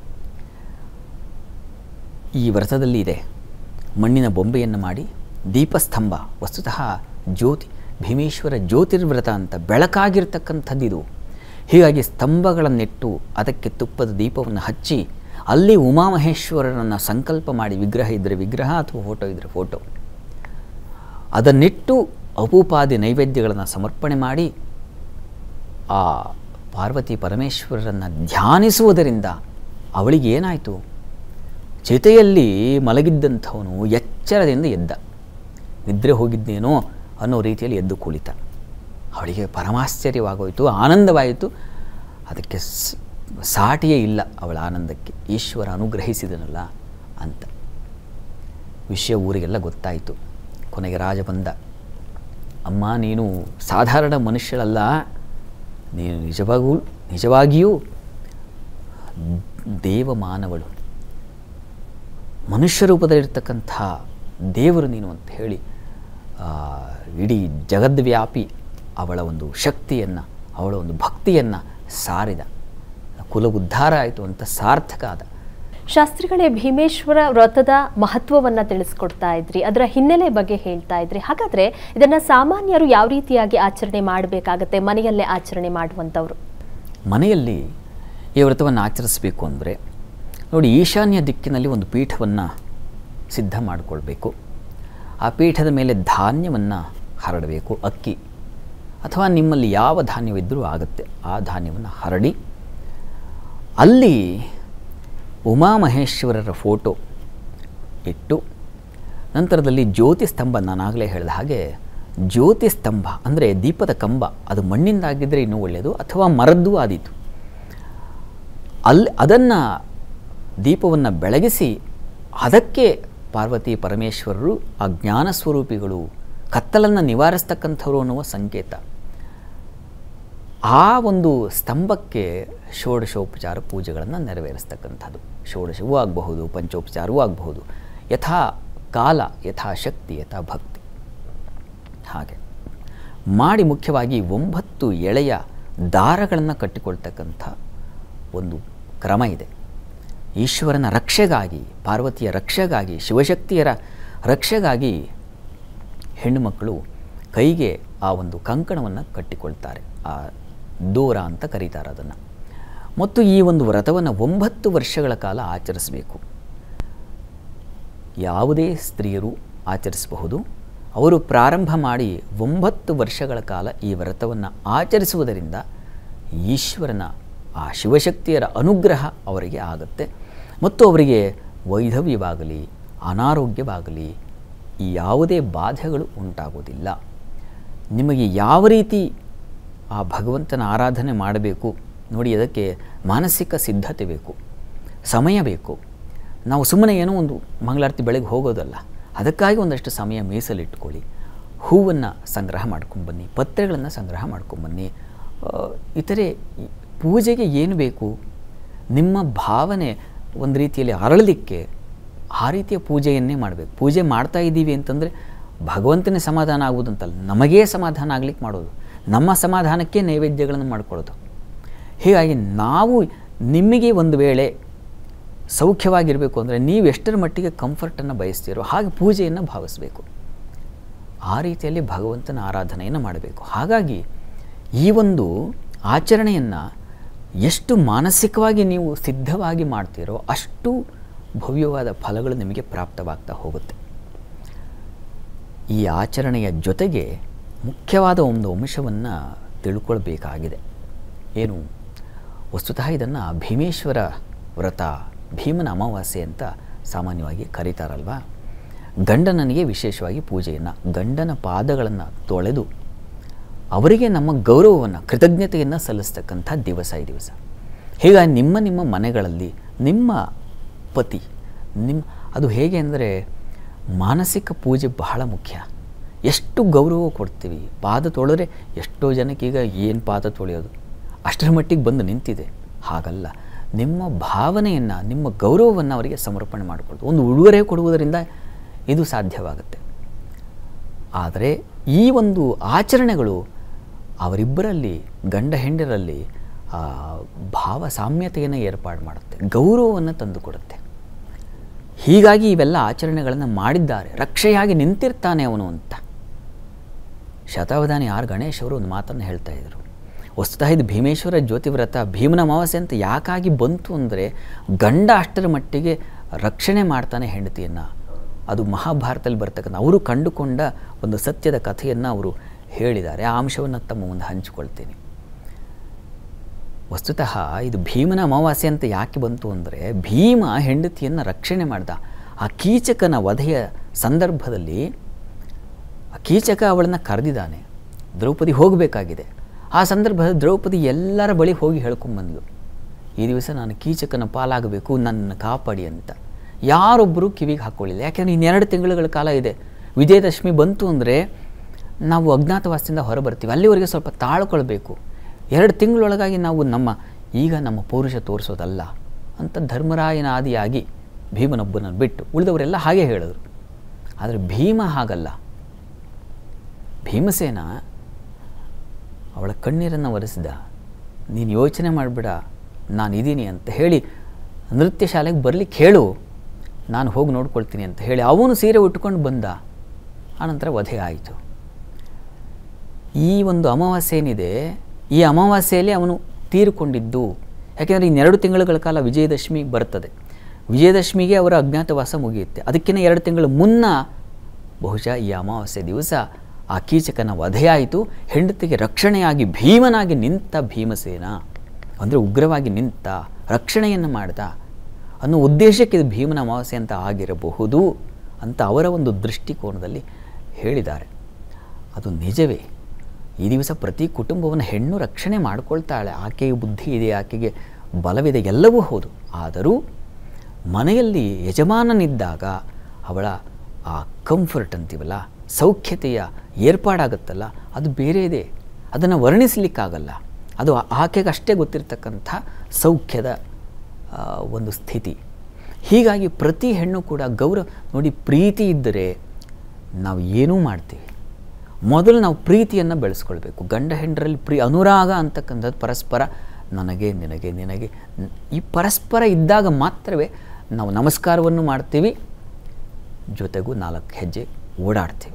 ಈ ವ್ರತದಲ್ಲಿ ಇದೆ ಮಣ್ಣಿನ ಬೊಂಬೆಯನ್ನು ಮಾಡಿ ದೀಪಸ್ತಂಭ ವಸ್ತುತಃ ಜ್ಯೋತಿ ಭೀಮೇಶ್ವರ ಜ್ಯೋತಿರ್ವ್ರತ ಅಂತ ಬೆಳಕಾಗಿರ್ತಕ್ಕಂಥದ್ದಿದು ಹೀಗಾಗಿ ಸ್ತಂಭಗಳನ್ನಿಟ್ಟು ಅದಕ್ಕೆ ತುಪ್ಪದ ದೀಪವನ್ನು ಹಚ್ಚಿ ಅಲ್ಲಿ ಉಮಾಮಹೇಶ್ವರನನ್ನು ಸಂಕಲ್ಪ ಮಾಡಿ ವಿಗ್ರಹ ಇದ್ದರೆ ವಿಗ್ರಹ ಅಥವಾ ಫೋಟೋ ಇದ್ದರೆ ಫೋಟೋ ಅದನ್ನಿಟ್ಟು ಅಪೂಪಾದಿ ನೈವೇದ್ಯಗಳನ್ನು ಸಮರ್ಪಣೆ ಮಾಡಿ ಆ ಪಾರ್ವತಿ ಪರಮೇಶ್ವರರನ್ನು ಧ್ಯಾನಿಸುವುದರಿಂದ ಅವಳಿಗೆ ಏನಾಯಿತು ಚಿತೆಯಲ್ಲಿ ಮಲಗಿದ್ದಂಥವನು ಎಚ್ಚರದಿಂದ ಎದ್ದ ನಿದ್ರೆ ಹೋಗಿದ್ದೇನೋ ಅನ್ನೋ ರೀತಿಯಲ್ಲಿ ಎದ್ದು ಕುಳಿತ ಅವಳಿಗೆ ಪರಮಾಶ್ಚರ್ಯವಾಗೋಯಿತು ಆನಂದವಾಯಿತು ಅದಕ್ಕೆ ಸ್- ಸಾಟಿಯೇ ಇಲ್ಲ ಅವಳ ಆನಂದಕ್ಕೆ ಈಶ್ವರ ಅನುಗ್ರಹಿಸಿದನಲ್ಲ ಅಂತ ವಿಷಯ ಊರಿಗೆಲ್ಲ ಗೊತ್ತಾಯಿತು ಕೊನೆಗೆ ರಾಜ ಬಂದ ಅಮ್ಮ ನೀನು ಸಾಧಾರಣ ಮನುಷ್ಯಳಲ್ಲ ನೀನು ನಿಜವಾಗೂ ನಿಜವಾಗಿಯೂ ದೇವಮಾನವಳು ಮನುಷ್ಯ ರೂಪದಲ್ಲಿರ್ತಕ್ಕಂಥ ದೇವರು ನೀನು ಅಂತ ಹೇಳಿ ಆ, ಇಡೀ ಜಗದ್ವ್ಯಾಪಿ ಅವಳ ಒಂದು ಶಕ್ತಿಯನ್ನು ಅವಳ ಒಂದು ಭಕ್ತಿಯನ್ನು ಸಾರಿದ ಕುಲ ಉದ್ಧಾರ ಆಯಿತು ಅಂತ ಸಾರ್ಥಕ ಆದ ಶಾಸ್ತ್ರಿಗಳೇ ಭೀಮೇಶ್ವರ ವ್ರತದ ಮಹತ್ವವನ್ನ ತಿಳಿಸ್ಕೊಡ್ತಾ ಇದ್ರಿ ಅದರ ಹಿನ್ನೆಲೆ ಬಗ್ಗೆ ಹೇಳ್ತಾ ಇದ್ರಿ ಹಾಗಾದ್ರೆ ಇದನ್ನ ಸಾಮಾನ್ಯರು ಯಾವ ರೀತಿಯಾಗಿ ಆಚರಣೆ ಮಾಡಬೇಕಾಗತ್ತೆ ಮನೆಯಲ್ಲೇ ಆಚರಣೆ ಮಾಡುವಂಥವ್ರು ಮನೆಯಲ್ಲಿ ಈ ವ್ರತವನ್ನು ಆಚರಿಸಬೇಕು ಅಂದರೆ ನೋಡಿ ಈಶಾನ್ಯ ದಿಕ್ಕಿನಲ್ಲಿ ಒಂದು ಪೀಠವನ್ನು ಸಿದ್ಧ ಮಾಡಿಕೊಳ್ಬೇಕು ಆ ಪೀಠದ ಮೇಲೆ ಧಾನ್ಯವನ್ನು ಹರಡಬೇಕು ಅಕ್ಕಿ ಅಥವಾ ನಿಮ್ಮಲ್ಲಿ ಯಾವ ಧಾನ್ಯವಿದ್ದರೂ ಆಗುತ್ತೆ ಆ ಧಾನ್ಯವನ್ನು ಹರಡಿ ಅಲ್ಲಿ ಉಮಾಮಹೇಶ್ವರರ ಫೋಟೋ ಇಟ್ಟು ನಂತರದಲ್ಲಿ ಜ್ಯೋತಿ ಸ್ತಂಭ ನಾನಾಗಲೇ ಹೇಳಿದ ಹಾಗೆ ಜ್ಯೋತಿ ಸ್ತಂಭ ಅಂದರೆ ದೀಪದ ಕಂಬ ಅದು ಮಣ್ಣಿಂದಾಗಿದ್ದರೆ ಇನ್ನೂ ಒಳ್ಳೆಯದು ಅಥವಾ ಮರದ್ದೂ ಆದೀತು ಅಲ್ಲಿ ಅದನ್ನು ದೀಪವನ್ನು ಬೆಳಗಿಸಿ ಅದಕ್ಕೆ ಪಾರ್ವತಿ ಪರಮೇಶ್ವರರು ಆ ಜ್ಞಾನ ಸ್ವರೂಪಿಗಳು ಕತ್ತಲನ್ನು ನಿವಾರಿಸ್ತಕ್ಕಂಥವ್ರು ಅನ್ನುವ ಸಂಕೇತ ಆ ಒಂದು ಸ್ತಂಭಕ್ಕೆ ಷೋಡಶೋಪಚಾರ ಪೂಜೆಗಳನ್ನು ನೆರವೇರಿಸ್ತಕ್ಕಂಥದ್ದು ಷೋಡಶವೂ ಆಗಬಹುದು ಪಂಚೋಪಚಾರವೂ ಆಗಬಹುದು ಯಥಾ ಕಾಲ ಯಥಾಶಕ್ತಿ ಯಥಾ ಭಕ್ತಿ ಹಾಗೆ ಮಾಡಿ ಮುಖ್ಯವಾಗಿ ಒಂಬತ್ತು ಎಳೆಯ ದಾರಗಳನ್ನು ಕಟ್ಟಿಕೊಳ್ತಕ್ಕಂಥ ಒಂದು ಕ್ರಮ ಇದೆ ಈಶ್ವರನ ರಕ್ಷೆಗಾಗಿ ಪಾರ್ವತಿಯ ರಕ್ಷೆಗಾಗಿ ಶಿವಶಕ್ತಿಯರ ರಕ್ಷೆಗಾಗಿ ಹೆಣ್ಣುಮಕ್ಕಳು ಕೈಗೆ ಆ ಒಂದು ಕಂಕಣವನ್ನು ಕಟ್ಟಿಕೊಳ್ತಾರೆ ಆ ದೂರ ಅಂತ ಕರೀತಾರೆ ಅದನ್ನು ಮತ್ತು ಈ ಒಂದು ವ್ರತವನ್ನು ಒಂಬತ್ತು ವರ್ಷಗಳ ಕಾಲ ಆಚರಿಸಬೇಕು ಯಾವುದೇ ಸ್ತ್ರೀಯರು ಆಚರಿಸಬಹುದು ಅವರು ಪ್ರಾರಂಭ ಮಾಡಿ ಒಂಬತ್ತು ವರ್ಷಗಳ ಕಾಲ ಈ ವ್ರತವನ್ನು ಆಚರಿಸುವುದರಿಂದ ಈಶ್ವರನ ಆ ಶಿವಶಕ್ತಿಯರ ಅನುಗ್ರಹ ಅವರಿಗೆ ಆಗುತ್ತೆ ಮತ್ತು ಅವರಿಗೆ ವೈಧವ್ಯವಾಗಲಿ ಅನಾರೋಗ್ಯವಾಗಲಿ ಈ ಯಾವುದೇ ಬಾಧೆಗಳು ಉಂಟಾಗೋದಿಲ್ಲ ನಿಮಗೆ ಯಾವ ರೀತಿ ಆ ಭಗವಂತನ ಆರಾಧನೆ ಮಾಡಬೇಕು ನೋಡಿ ಅದಕ್ಕೆ ಮಾನಸಿಕ ಸಿದ್ಧತೆ ಬೇಕು ಸಮಯ ಬೇಕು ನಾವು ಸುಮ್ಮನೆ ಏನೋ ಒಂದು ಮಂಗಳಾರತಿ ಬೆಳಗ್ಗೆ ಹೋಗೋದಲ್ಲ ಅದಕ್ಕಾಗಿ ಒಂದಷ್ಟು ಸಮಯ ಮೀಸಲಿಟ್ಕೊಳ್ಳಿ ಹೂವನ್ನು ಸಂಗ್ರಹ ಮಾಡ್ಕೊಂಬನ್ನಿ ಪತ್ರೆಗಳನ್ನು ಸಂಗ್ರಹ ಮಾಡ್ಕೊಂಬನ್ನಿ ಆ, ಇತರೆ ಈ ಪೂಜೆಗೆ ಏನು ಬೇಕು ನಿಮ್ಮ ಭಾವನೆ ಒಂದು ರೀತಿಯಲ್ಲಿ ಅರಳಲಿಕ್ಕೆ ಆ ರೀತಿಯ ಪೂಜೆಯನ್ನೇ ಮಾಡಬೇಕು ಪೂಜೆ ಮಾಡ್ತಾ ಇದ್ದೀವಿ ಅಂತಂದರೆ ಭಗವಂತನೇ ಸಮಾಧಾನ ಆಗುವುದಂತಲ್ಲ ನಮಗೇ ಸಮಾಧಾನ ಆಗ್ಲಿಕ್ಕೆ ಮಾಡೋದು ನಮ್ಮ ಸಮಾಧಾನಕ್ಕೆ ನೈವೇದ್ಯಗಳನ್ನು ಮಾಡ್ಕೊಳ್ಳೋದು ಹೀಗಾಗಿ ನಾವು ನಿಮಗೆ ಒಂದು ವೇಳೆ ಸೌಖ್ಯವಾಗಿರಬೇಕು ಅಂದರೆ ನೀವು ಎಷ್ಟರ ಮಟ್ಟಿಗೆ ಕಂಫರ್ಟನ್ನು ಬಯಸ್ತೀರೋ ಹಾಗೆ ಪೂಜೆಯನ್ನು ಭಾವಿಸಬೇಕು ಆ ರೀತಿಯಲ್ಲಿ ಭಗವಂತನ ಆರಾಧನೆಯನ್ನು ಮಾಡಬೇಕು ಹಾಗಾಗಿ ಈ ಒಂದು ಆಚರಣೆಯನ್ನು ಎಷ್ಟು ಮಾನಸಿಕವಾಗಿ ನೀವು ಸಿದ್ಧವಾಗಿ ಮಾಡ್ತೀರೋ ಅಷ್ಟು ಭವ್ಯವಾದ ಫಲಗಳು ನಿಮಗೆ ಪ್ರಾಪ್ತವಾಗ್ತಾ ಹೋಗುತ್ತೆ ಈ ಆಚರಣೆಯ ಜೊತೆಗೆ ಮುಖ್ಯವಾದ ಒಂದು ಅಂಶವನ್ನು ತಿಳ್ಕೊಳ್ಬೇಕಾಗಿದೆ ಏನು ವಸ್ತುತಃ ಇದನ್ನು ಭೀಮೇಶ್ವರ ವ್ರತ ಭೀಮನ ಅಮಾವಾಸ್ಯೆ ಅಂತ ಸಾಮಾನ್ಯವಾಗಿ ಕರೀತಾರಲ್ವಾ ಗಂಡನನಿಗೆ ವಿಶೇಷವಾಗಿ ಪೂಜೆಯನ್ನು ಗಂಡನ ಪಾದಗಳನ್ನು ತೊಳೆದು ಅವರಿಗೆ ನಮ್ಮ ಗೌರವವನ್ನು ಕೃತಜ್ಞತೆಯನ್ನು ಸಲ್ಲಿಸ್ತಕ್ಕಂಥ ದಿವಸ ಈ ದಿವಸ ಹೀಗಾಗಿ ನಿಮ್ಮ ನಿಮ್ಮ ಮನೆಗಳಲ್ಲಿ ನಿಮ್ಮ ಪತಿ ನಿಮ್ಮ ಅದು ಹೇಗೆ ಅಂದರೆ ಮಾನಸಿಕ ಪೂಜೆ ಬಹಳ ಮುಖ್ಯ ಎಷ್ಟು ಗೌರವ ಕೊಡ್ತೀವಿ ಪಾದ ತೊಳೆದ್ರೆ ಎಷ್ಟೋ ಜನಕ್ಕೀಗ ಏನು ಪಾದ ತೊಳೆಯೋದು ಅಷ್ಟರ ಮಟ್ಟಿಗೆ ಬಂದು ನಿಂತಿದೆ ಹಾಗಲ್ಲ ನಿಮ್ಮ ಭಾವನೆಯನ್ನು ನಿಮ್ಮ ಗೌರವವನ್ನು ಅವರಿಗೆ ಸಮರ್ಪಣೆ ಮಾಡಿಕೊಳ್ಳೋದು ಒಂದು ಉಡುಗೊರೆ ಕೊಡುವುದರಿಂದ ಇದು ಸಾಧ್ಯವಾಗುತ್ತೆ ಆದರೆ ಈ ಒಂದು ಆಚರಣೆಗಳು ಅವರಿಬ್ಬರಲ್ಲಿ ಗಂಡ ಹೆಂಡರಲ್ಲಿ ಆ, ಭಾವ ಸಾಮ್ಯತೆಯನ್ನು ಏರ್ಪಾಡು ಮಾಡುತ್ತೆ ಗೌರವವನ್ನು ತಂದುಕೊಡುತ್ತೆ ಹೀಗಾಗಿ ಇವೆಲ್ಲ ಆಚರಣೆಗಳನ್ನು ಮಾಡಿದ್ದಾರೆ ರಕ್ಷೆಯಾಗಿ ನಿಂತಿರ್ತಾನೆ ಅವನು ಅಂತ ಶತಾವಧಾನಿ ಆರ್ ಗಣೇಶ್ ಅವರು ಒಂದು ಮಾತನ್ನು ಹೇಳ್ತಾ ಇದ್ರು ವಸ್ತುತಃ ಇದು ಭೀಮೇಶ್ವರ ಜ್ಯೋತಿವ್ರತ ಭೀಮನ ಅಮಾವಾಸ್ಯೆ ಅಂತ ಯಾಕಾಗಿ ಬಂತು ಅಂದರೆ ಗಂಡ ಅಷ್ಟರ ಮಟ್ಟಿಗೆ ರಕ್ಷಣೆ ಮಾಡ್ತಾನೆ ಹೆಂಡತಿಯನ್ನು ಅದು ಮಹಾಭಾರತದಲ್ಲಿ ಬರ್ತಕ್ಕಂಥ ಅವರು ಕಂಡುಕೊಂಡ ಒಂದು ಸತ್ಯದ ಕಥೆಯನ್ನು ಅವರು ಹೇಳಿದ್ದಾರೆ ಆ ಅಂಶವನ್ನು ತಮ್ಮ ಮುಂದೆ ಹಂಚಿಕೊಳ್ತೀನಿ ವಸ್ತುತಃ ಇದು ಭೀಮನ ಅಮಾವಾಸ್ಯೆ ಅಂತ ಯಾಕೆ ಬಂತು ಅಂದರೆ ಭೀಮ ಹೆಂಡತಿಯನ್ನು ರಕ್ಷಣೆ ಮಾಡ್ದ ಆ ಕೀಚಕನ ವಧೆಯ ಸಂದರ್ಭದಲ್ಲಿ ಆ ಕೀಚಕ ಅವಳನ್ನು ಕರೆದಿದ್ದಾನೆ ದ್ರೌಪದಿ ಹೋಗಬೇಕಾಗಿದೆ ಆ ಸಂದರ್ಭದಲ್ಲಿ ದ್ರೌಪದಿ ಎಲ್ಲರ ಬಳಿ ಹೋಗಿ ಹೇಳ್ಕೊಂಬಂದ್ಲು ಈ ದಿವಸ ನಾನು ಕೀಚಕನ ಪಾಲಾಗಬೇಕು ನನ್ನನ್ನು ಕಾಪಾಡಿ ಅಂತ ಯಾರೊಬ್ಬರು ಕಿವಿಗೆ ಹಾಕ್ಕೊಳ್ಳಿಲ್ಲ ಯಾಕೆಂದರೆ ಇನ್ನೆರಡು ತಿಂಗಳುಗಳ ಕಾಲ ಇದೆ ವಿಜಯದಶಮಿ ಬಂತು ಅಂದರೆ ನಾವು ಅಜ್ಞಾತವಾಸದಿಂದ ಹೊರಬರ್ತೀವಿ ಅಲ್ಲಿವರೆಗೆ ಸ್ವಲ್ಪ ತಾಳ್ಕೊಳ್ಬೇಕು ಎರಡು ತಿಂಗಳೊಳಗಾಗಿ ನಾವು ನಮ್ಮ ಈಗ ನಮ್ಮ ಪೌರುಷ ತೋರಿಸೋದಲ್ಲ ಅಂತ ಧರ್ಮರಾಯನ ಆದಿಯಾಗಿ ಭೀಮನೊಬ್ಬನನ್ನು ಬಿಟ್ಟು ಉಳಿದವರೆಲ್ಲ ಹಾಗೆ ಹೇಳಿದ್ರು ಆದರೆ ಭೀಮ ಹಾಗಲ್ಲ ಭೀಮಸೇನ ಅವಳ ಕಣ್ಣೀರನ್ನು ಒರೆಸಿದ ನೀನು ಯೋಚನೆ ಮಾಡಿಬಿಡ ನಾನು ಇದ್ದೀನಿ ಅಂತ ಹೇಳಿ ನೃತ್ಯ ಶಾಲೆಗೆ ಬರಲಿಕ್ಕೆ ಹೇಳು ನಾನು ಹೋಗಿ ನೋಡ್ಕೊಳ್ತೀನಿ ಅಂತ ಹೇಳಿ ಅವನು ಸೀರೆ ಉಟ್ಕೊಂಡು ಬಂದ ಆನಂತರ ವಧೆ ಆಯಿತು ಈ ಒಂದು ಅಮಾವಾಸ್ಯೆ ಏನಿದೆ ಈ ಅಮಾವಾಸ್ಯೆಯಲ್ಲಿ ಅವನು ತೀರಿಕೊಂಡಿದ್ದು ಯಾಕೆಂದರೆ ಇನ್ನೆರಡು ತಿಂಗಳುಗಳ ಕಾಲ ವಿಜಯದಶಮಿ ಬರ್ತದೆ ವಿಜಯದಶಮಿಗೆ ಅವರ ಅಜ್ಞಾತವಾಸ ಮುಗಿಯುತ್ತೆ ಅದಕ್ಕಿಂತ ಎರಡು ತಿಂಗಳು ಮುನ್ನ ಬಹುಶಃ ಈ ಅಮಾವಾಸ್ಯೆ ದಿವಸ ಆ ಕೀಚಕನ ವಧೆಯಾಯಿತು ಹೆಂಡತಿಗೆ ರಕ್ಷಣೆಯಾಗಿ ಭೀಮನಾಗಿ ನಿಂತ ಭೀಮಸೇನ ಅಂದರೆ ಉಗ್ರವಾಗಿ ನಿಂತ ರಕ್ಷಣೆಯನ್ನು ಮಾಡ್ದ ಅನ್ನೋ ಉದ್ದೇಶಕ್ಕೆ ಇದು ಭೀಮನ ಅಮಾವಾಸ್ಯೆ ಅಂತ ಆಗಿರಬಹುದು ಅಂತ ಅವರ ಒಂದು ದೃಷ್ಟಿಕೋನದಲ್ಲಿ ಹೇಳಿದ್ದಾರೆ ಅದು ನಿಜವೇ ಈ ದಿವಸ ಪ್ರತಿ ಕುಟುಂಬವನ್ನು ಹೆಣ್ಣು ರಕ್ಷಣೆ ಮಾಡಿಕೊಳ್ತಾಳೆ ಆಕೆಗೆ ಬುದ್ಧಿ ಇದೆ ಆಕೆಗೆ ಬಲವಿದೆ ಎಲ್ಲವೂ ಹೌದು ಆದರೂ ಮನೆಯಲ್ಲಿ ಯಜಮಾನನಿದ್ದಾಗ ಅವಳ ಆ ಕಂಫರ್ಟ್ ಅಂತೀವಲ್ಲ ಸೌಖ್ಯತೆಯ ಏರ್ಪಾಡಾಗುತ್ತಲ್ಲ ಅದು ಬೇರೆ ಇದೆ ಅದನ್ನು ವರ್ಣಿಸಲಿಕ್ಕಾಗಲ್ಲ ಅದು ಆ- ಆಕೆಗೆ ಅಷ್ಟೇ ಗೊತ್ತಿರ್ತಕ್ಕಂಥ ಸೌಖ್ಯದ ಆ, ಒಂದು ಸ್ಥಿತಿ ಹೀಗಾಗಿ ಪ್ರತಿ ಹೆಣ್ಣು ಕೂಡ ಗೌರವ ನೋಡಿ ಪ್ರೀತಿ ಇದ್ದರೆ ನಾವು ಏನೂ ಮಾಡ್ತೀವಿ ಮೊದಲು ನಾವು ಪ್ರೀತಿಯನ್ನು ಬೆಳೆಸ್ಕೊಳ್ಬೇಕು ಗಂಡ ಹೆಂಡರಲ್ಲಿ ಪ್ರೀ ಅನುರಾಗ ಅಂತಕ್ಕಂಥದ್ದು ಪರಸ್ಪರ ನನಗೆ ನಿನಗೆ ನಿನಗೆ ನ್- ಈ ಪರಸ್ಪರ ಇದ್ದಾಗ ಮಾತ್ರವೇ ನಾವು ನಮಸ್ಕಾರವನ್ನು ಮಾಡ್ತೀವಿ ಜೊತೆಗೂ ನಾಲ್ಕು ಹೆಜ್ಜೆ ಓಡಾಡ್ತೀವಿ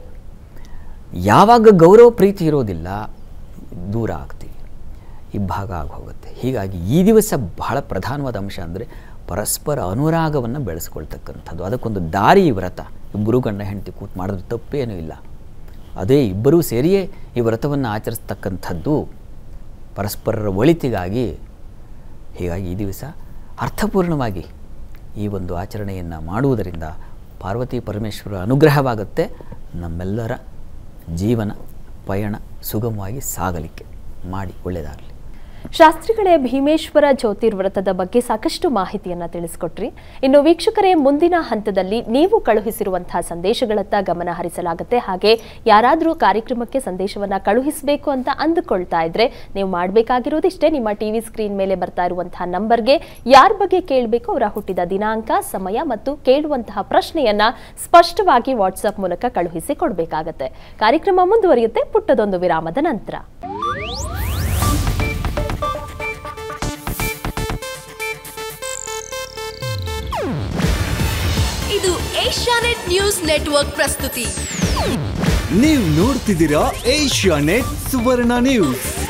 ಯಾವಾಗ ಗೌರವ ಪ್ರೀತಿ ಇರೋದಿಲ್ಲ ದೂರ ಆಗ್ತೀವಿ ಇಬ್ಬಾಗ ಆಗಿ ಹೋಗುತ್ತೆ ಹೀಗಾಗಿ ಈ ದಿವಸ ಬಹಳ ಪ್ರಧಾನವಾದ ಅಂಶ ಅಂದರೆ ಪರಸ್ಪರ ಅನುರಾಗವನ್ನು ಬೆಳೆಸ್ಕೊಳ್ತಕ್ಕಂಥದ್ದು ಅದಕ್ಕೊಂದು ದಾರಿ ಈ ವ್ರತ ಇಬ್ಬರು ಗಂಡ ಹೆಂಡತಿ ಕೂತು ಮಾಡಿದ್ರೆ ತಪ್ಪೇನೂ ಇಲ್ಲ ಅದೇ ಇಬ್ಬರೂ ಸೇರಿಯೇ ಈ ವ್ರತವನ್ನು ಆಚರಿಸ್ತಕ್ಕಂಥದ್ದು ಪರಸ್ಪರರ ಒಳಿತಿಗಾಗಿ ಹೀಗಾಗಿ ಈ ದಿವಸ ಅರ್ಥಪೂರ್ಣವಾಗಿ ಈ ಒಂದು ಆಚರಣೆಯನ್ನು ಮಾಡುವುದರಿಂದ ಪಾರ್ವತಿ ಪರಮೇಶ್ವರ ಅನುಗ್ರಹವಾಗುತ್ತೆ ನಮ್ಮೆಲ್ಲರ ಜೀವನ ಪಯಣ ಸುಗಮವಾಗಿ ಸಾಗಲಿಕ್ಕೆ ಮಾಡಿ ಒಳ್ಳೆಯದಾಗಲಿ ಶಾಸ್ತ್ರಿಗಳೇ ಭೀಮೇಶ್ವರ ಜ್ಯೋತಿರ್ವ್ರತದ ಬಗ್ಗೆ ಸಾಕಷ್ಟು ಮಾಹಿತಿಯನ್ನ ತಿಳಿಸ್ಕೊಟ್ರಿ ಇನ್ನು ವೀಕ್ಷಕರೇ ಮುಂದಿನ ಹಂತದಲ್ಲಿ ನೀವು ಕಳುಹಿಸಿರುವಂತಹ ಸಂದೇಶಗಳತ್ತ ಗಮನ ಹರಿಸಲಾಗುತ್ತೆ ಹಾಗೆ ಯಾರಾದರೂ ಕಾರ್ಯಕ್ರಮಕ್ಕೆ ಸಂದೇಶವನ್ನ ಕಳುಹಿಸಬೇಕು ಅಂತ ಅಂದುಕೊಳ್ತಾ ಇದ್ರೆ ನೀವು ಮಾಡಬೇಕಾಗಿರೋದಿಷ್ಟೇ ನಿಮ್ಮ ಟಿವಿ ಸ್ಕ್ರೀನ್ ಮೇಲೆ ಬರ್ತಾ ಇರುವಂತಹ ನಂಬರ್ಗೆ ಯಾರ ಬಗ್ಗೆ ಕೇಳಬೇಕು ಅವರ ಹುಟ್ಟಿದ ದಿನಾಂಕ ಸಮಯ ಮತ್ತು ಕೇಳುವಂತಹ ಪ್ರಶ್ನೆಯನ್ನ ಸ್ಪಷ್ಟವಾಗಿ ವಾಟ್ಸ್ಆಪ್ ಮೂಲಕ ಕಳುಹಿಸಿ ಕೊಡಬೇಕಾಗತ್ತೆ ಕಾರ್ಯಕ್ರಮ ಮುಂದುವರಿಯುತ್ತೆ ಪುಟ್ಟದೊಂದು ವಿರಾಮದ ನಂತರ ಇದು ಏಷ್ಯಾನೆಟ್ ನ್ಯೂಸ್ ನೆಟ್ವರ್ಕ್ ಪ್ರಸ್ತುತಿ ನೀವು ನೋಡ್ತಿದ್ದೀರಾ ಏಷ್ಯಾ ನೆಟ್ ಸುವರ್ಣ ನ್ಯೂಸ್